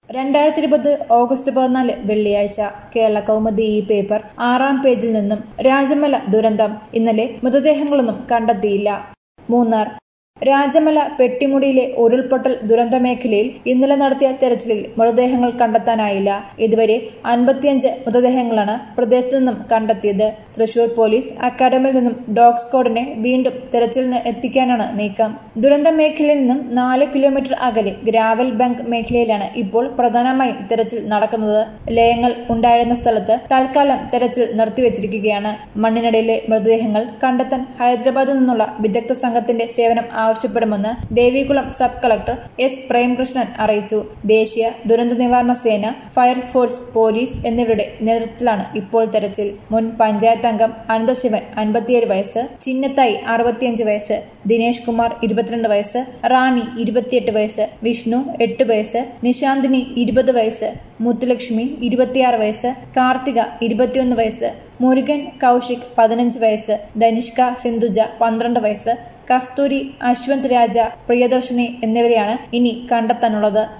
രണ്ടായിരത്തി ഇരുപത് ഓഗസ്റ്റ് പതിനാല് വെള്ളിയാഴ്ച കേരള കൗമുദി ഈ പേപ്പർ ആറാം പേജിൽ നിന്നും രാജമല ദുരന്തം ഇന്നലെ മൃതദേഹങ്ങളൊന്നും കണ്ടെത്തിയില്ല മൂന്നാർ രാജമല പെട്ടിമുടിയിലെ ഉരുൾപൊട്ടൽ ദുരന്ത മേഖലയിൽ ഇന്നലെ നടത്തിയ തെരച്ചിലിൽ മൃതദേഹങ്ങൾ കണ്ടെത്താനായില്ല ഇതുവരെ അൻപത്തിയഞ്ച് മൃതദേഹങ്ങളാണ് പ്രദേശത്തു നിന്നും കണ്ടെത്തിയത് തൃശൂർ പോലീസ് അക്കാദമിയിൽ നിന്നും ഡോഗ് സ്ക്വാഡിനെ വീണ്ടും തെരച്ചിലിന് എത്തിക്കാനാണ് നീക്കം ദുരന്ത മേഖലയിൽ നിന്നും നാല് കിലോമീറ്റർ അകലെ ഗ്രാവൽ ബാങ്ക് മേഖലയിലാണ് ഇപ്പോൾ പ്രധാനമായും തെരച്ചിൽ നടക്കുന്നത് ലയങ്ങൾ ഉണ്ടായിരുന്ന സ്ഥലത്ത് തൽക്കാലം തെരച്ചിൽ നിർത്തിവച്ചിരിക്കുകയാണ് മണ്ണിനടിയിലെ മൃതദേഹങ്ങൾ കണ്ടെത്താൻ ഹൈദരാബാദിൽ നിന്നുള്ള വിദഗ്ധ സംഘത്തിന്റെ സേവനം ആവശ്യപ്പെടുമെന്ന് Devikulam sub collector S Premkrishnan അറിയിച്ചു ദേശീയ ദുരന്ത നിവാരണ സേന ഫയർഫോഴ്സ് പോലീസ് എന്നിവരുടെ നേതൃത്വത്തിലാണ് ഇപ്പോൾ തെരച്ചിൽ മുൻ പഞ്ചായത്ത് അംഗം അനന്തശിവൻ അൻപത്തിയേഴ് വയസ്സ് ചിന്നത്തായി അറുപത്തിയഞ്ച് വയസ്സ് ദിനേശ് കുമാർ ഇരുപത്തിരണ്ട് വയസ്സ് റാണി ഇരുപത്തിയെട്ട് വയസ്സ് വിഷ്ണു എട്ട് വയസ്സ് നിശാന്തിനി ഇരുപത് വയസ്സ് മുത്തുലക്ഷ്മി ഇരുപത്തിയാറ് വയസ്സ് കാർത്തിക ഇരുപത്തിയൊന്ന് വയസ്സ് മുരുകൻ കൗശിക് പതിനഞ്ച് വയസ്സ് ധനിഷ്ക സിന്ധുജ പന്ത്രണ്ട് വയസ്സ് കസ്തൂരി അശ്വന്ത് രാജ പ്രിയദർശിനി എന്നിവരെയാണ് ഇനി കണ്ടെത്താനുള്ളത്